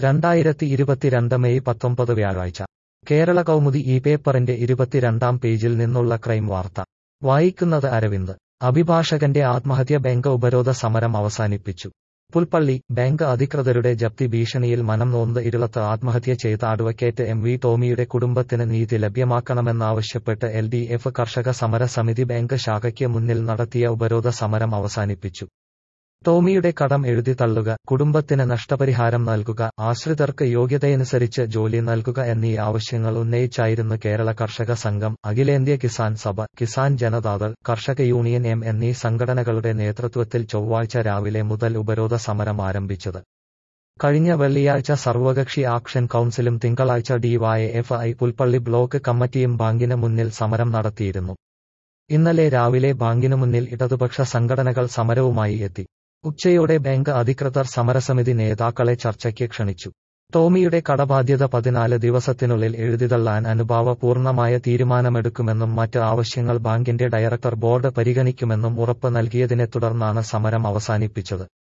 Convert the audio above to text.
രണ്ടായിരത്തി ഇരുപത്തിരണ്ട് മെയ് പത്തൊമ്പത് വ്യാഴാഴ്ച കേരള കൗമുദി ഈ പേപ്പറിന്റെ ഇരുപത്തിരണ്ടാം പേജിൽ നിന്നുള്ള ക്രൈം വാർത്ത വായിക്കുന്നത് അരവിന്ദ് അഭിഭാഷകന്റെ ആത്മഹത്യ ബാങ്ക് ഉപരോധ സമരം അവസാനിപ്പിച്ചു പുൽപ്പള്ളി ബാങ്ക് അധികൃതരുടെ ജപ്തി ഭീഷണിയിൽ മനം നോന്ത് ഇരുളത്ത് ആത്മഹത്യ ചെയ്ത അഡ്വക്കേറ്റ് എം വി ടോമിയുടെ കുടുംബത്തിന് നീതി ലഭ്യമാക്കണമെന്നാവശ്യപ്പെട്ട് എൽ ഡി എഫ് കർഷക സമര സമിതി ബാങ്ക് ശാഖയ്ക്ക് മുന്നിൽ നടത്തിയ ഉപരോധ സമരം അവസാനിപ്പിച്ചു ടോമിയുടെ കടം എഴുതി തള്ളുക കുടുംബത്തിന് നഷ്ടപരിഹാരം നൽകുക ആശ്രിതർക്ക് യോഗ്യതയനുസരിച്ച് ജോലി നൽകുക എന്നീ ആവശ്യങ്ങൾ ഉന്നയിച്ചായിരുന്നു കേരള കർഷക സംഘം അഖിലേന്ത്യാ കിസാൻ സഭ കിസാൻ ജനതാദൾ കർഷക യൂണിയൻ എം എന്നീ സംഘടനകളുടെ നേതൃത്വത്തിൽ ചൊവ്വാഴ്ച രാവിലെ മുതൽ ഉപരോധ സമരം ആരംഭിച്ചത് കഴിഞ്ഞ വെള്ളിയാഴ്ച സർവകക്ഷി ആക്ഷൻ കൌൺസിലും തിങ്കളാഴ്ച ഡിവൈഎഫ് ഐ പുൽപ്പള്ളി ബ്ലോക്ക് കമ്മിറ്റിയും ബാങ്കിന് മുന്നിൽ സമരം നടത്തിയിരുന്നു ഇന്നലെ രാവിലെ ബാങ്കിനു മുന്നിൽ ഇടതുപക്ഷ സംഘടനകൾ സമരവുമായി എത്തി ഉച്ചയോടെ ബാങ്ക് അധികൃതർ സമരസമിതി നേതാക്കളെ ചർച്ചയ്ക്ക് ക്ഷണിച്ചു ടോമിയുടെ കടബാധ്യത പതിനാല് ദിവസത്തിനുള്ളിൽ എഴുതിതള്ളാൻ അനുഭാവപൂർണമായ തീരുമാനമെടുക്കുമെന്നും മറ്റ് ആവശ്യങ്ങൾ ബാങ്കിന്റെ ഡയറക്ടർ ബോർഡ് പരിഗണിക്കുമെന്നും ഉറപ്പ് നൽകിയതിനെ തുടർന്നാണ് സമരം അവസാനിപ്പിച്ചത്